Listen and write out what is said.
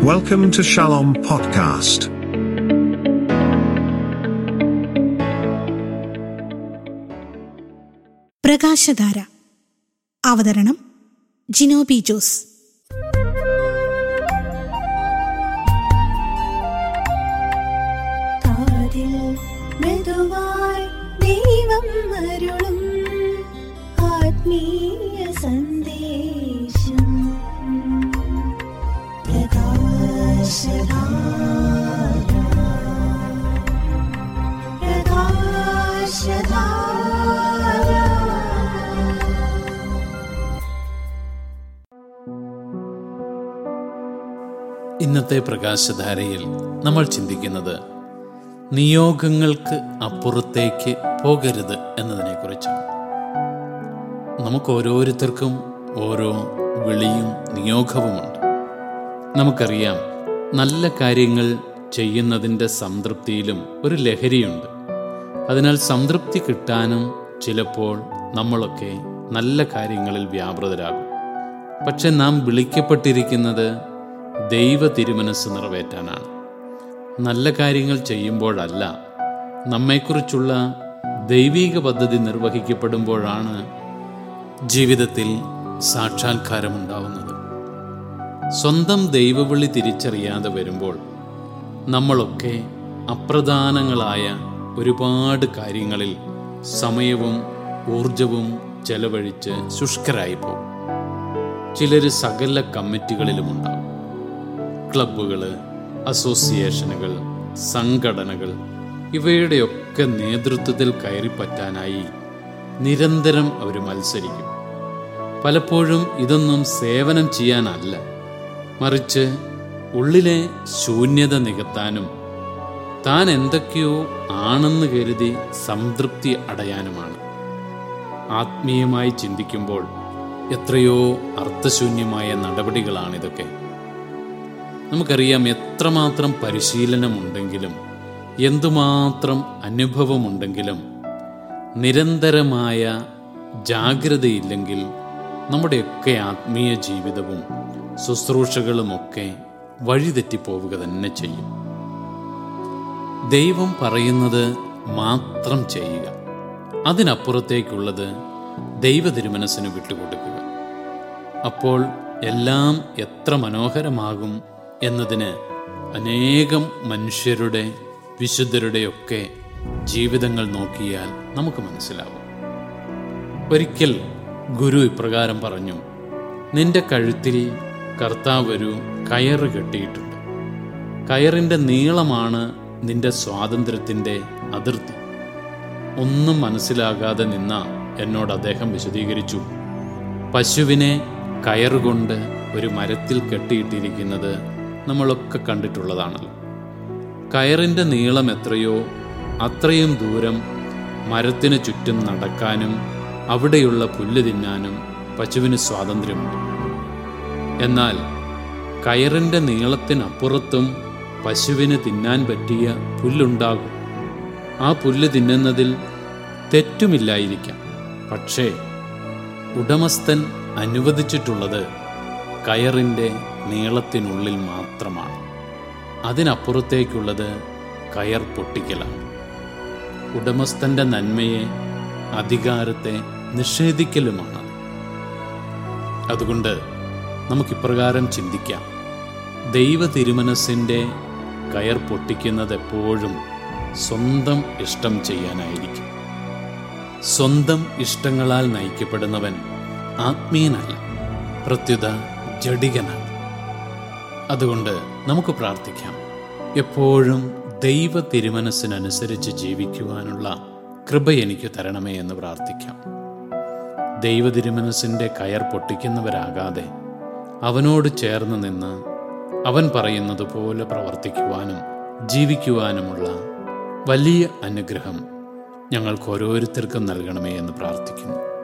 Welcome to Shalom Podcast. പ്രകാശധാര അവതരണം ജിനോബി ജോസ് കാതിൽ മൃദുവായി ദൈവം അരുളും ആത്മീയ സന്ദേശം പ്രകാശധാര പ്രകാശധാര ഇന്നത്തെ പ്രകാശധാരയിൽ നമ്മൾ ചിന്തിക്കുന്നത് നിയോഗങ്ങൾക്ക് അപ്പുറത്തേക്ക് പോകരുത് എന്നതിനെക്കുറിച്ചാണ് നമുക്ക് ഓരോരുത്തർക്കും ഓരോ വിളിയും നിയോഗവുമുണ്ട് നമുക്കറിയാം നല്ല കാര്യങ്ങൾ ചെയ്യുന്നതിൻ്റെ സംതൃപ്തിയിലും ഒരു ലഹരിയുണ്ട് അതിനാൽ സംതൃപ്തി കിട്ടാനും ചിലപ്പോൾ നമ്മളൊക്കെ നല്ല കാര്യങ്ങളിൽ വ്യാപൃതരാകും പക്ഷെ നാം വിളിക്കപ്പെട്ടിരിക്കുന്നത് ദൈവ തിരുമനസ് നിറവേറ്റാനാണ് നല്ല കാര്യങ്ങൾ ചെയ്യുമ്പോഴല്ല നമ്മെക്കുറിച്ചുള്ള ദൈവീക പദ്ധതി നിർവഹിക്കപ്പെടുമ്പോഴാണ് ജീവിതത്തിൽ സാക്ഷാത്കാരമുണ്ടാവുന്നത് സ്വന്തം ദൈവവിളി തിരിച്ചറിയാതെ വരുമ്പോൾ നമ്മളൊക്കെ അപ്രധാനങ്ങളായ ഒരുപാട് കാര്യങ്ങളിൽ സമയവും ഊർജവും ചെലവഴിച്ച് ശുഷ്കരായി പോകും ചിലർ സകല കമ്മിറ്റികളിലുമുണ്ടാവും ക്ലബ്ബുകൾ അസോസിയേഷനുകൾ സംഘടനകൾ ഇവയുടെയൊക്കെ നേതൃത്വത്തിൽ കയറിപ്പറ്റാനായി നിരന്തരം അവർ മത്സരിക്കും പലപ്പോഴും ഇതൊന്നും സേവനം ചെയ്യാനല്ല മറിച്ച് ഉള്ളിലെ ശൂന്യത നികത്താനും താൻ എന്തൊക്കെയോ ആണെന്ന് കരുതി സംതൃപ്തി അടയാനുമാണ് ആത്മീയമായി ചിന്തിക്കുമ്പോൾ എത്രയോ അർത്ഥശൂന്യമായ നടപടികളാണിതൊക്കെ നമുക്കറിയാം എത്രമാത്രം പരിശീലനമുണ്ടെങ്കിലും എന്തുമാത്രം അനുഭവമുണ്ടെങ്കിലും നിരന്തരമായ ജാഗ്രതയില്ലെങ്കിൽ നമ്മുടെയൊക്കെ ആത്മീയ ജീവിതവും ശുശ്രൂഷകളുമൊക്കെ വഴിതെറ്റിപ്പോവുക തന്നെ ചെയ്യും ദൈവം പറയുന്നത് മാത്രം ചെയ്യുക അതിനപ്പുറത്തേക്കുള്ളത് ദൈവ തിരുമനസ്സിന് വിട്ടുകൊടുക്കുക അപ്പോൾ എല്ലാം എത്ര മനോഹരമാകും എന്നതിന് അനേകം മനുഷ്യരുടെ വിശുദ്ധരുടെയൊക്കെ ജീവിതങ്ങൾ നോക്കിയാൽ നമുക്ക് മനസ്സിലാവും ഒരിക്കൽ ഗുരു ഇപ്രകാരം പറഞ്ഞു നിന്റെ കഴുത്തിൽ കർത്താവ് ഒരു കയറ് കെട്ടിയിട്ടുണ്ട് കയറിന്റെ നീളമാണ് നിന്റെ സ്വാതന്ത്ര്യത്തിന്റെ അതിർത്തി ഒന്നും മനസ്സിലാകാതെ നിന്ന എന്നോട് അദ്ദേഹം വിശദീകരിച്ചു പശുവിനെ കയറുകൊണ്ട് ഒരു മരത്തിൽ കെട്ടിയിട്ടിരിക്കുന്നത് നമ്മളൊക്കെ കണ്ടിട്ടുള്ളതാണല്ലോ കയറിൻ്റെ നീളം എത്രയോ അത്രയും ദൂരം മരത്തിന് ചുറ്റും നടക്കാനും അവിടെയുള്ള പുല്ല് തിന്നാനും പശുവിന് സ്വാതന്ത്ര്യമുണ്ട് എന്നാൽ കയറിൻ്റെ നീളത്തിനപ്പുറത്തും പശുവിന് തിന്നാൻ പറ്റിയ പുല്ലുണ്ടാകും ആ പുല്ല് തിന്നുന്നതിൽ തെറ്റുമില്ലായിരിക്കാം പക്ഷേ ഉടമസ്ഥൻ അനുവദിച്ചിട്ടുള്ളത് കയറിൻ്റെ നീളത്തിനുള്ളിൽ മാത്രമാണ് അതിനപ്പുറത്തേക്കുള്ളത് കയർ പൊട്ടിക്കലാണ് ഉടമസ്ഥന്റെ നന്മയെ അധികാരത്തെ നിഷേധിക്കലുമാണ് അതുകൊണ്ട് നമുക്കിപ്രകാരം ചിന്തിക്കാം ദൈവ തിരുമനസ്സിൻ്റെ കയർ പൊട്ടിക്കുന്നത് എപ്പോഴും സ്വന്തം ഇഷ്ടം ചെയ്യാനായിരിക്കും സ്വന്തം ഇഷ്ടങ്ങളാൽ നയിക്കപ്പെടുന്നവൻ ആത്മീയനല്ല പ്രത്യുത ജഡികനാണ് അതുകൊണ്ട് നമുക്ക് പ്രാർത്ഥിക്കാം എപ്പോഴും ദൈവ തിരുമനസ്സിനനുസരിച്ച് ജീവിക്കുവാനുള്ള കൃപ എനിക്ക് തരണമേ എന്ന് പ്രാർത്ഥിക്കാം ദൈവ തിരുമനസ്സിൻ്റെ കയർ പൊട്ടിക്കുന്നവരാകാതെ അവനോട് ചേർന്ന് നിന്ന് അവൻ പറയുന്നത് പോലെ പ്രവർത്തിക്കുവാനും ജീവിക്കുവാനുമുള്ള വലിയ അനുഗ്രഹം ഞങ്ങൾക്ക് ഓരോരുത്തർക്കും നൽകണമേ എന്ന് പ്രാർത്ഥിക്കുന്നു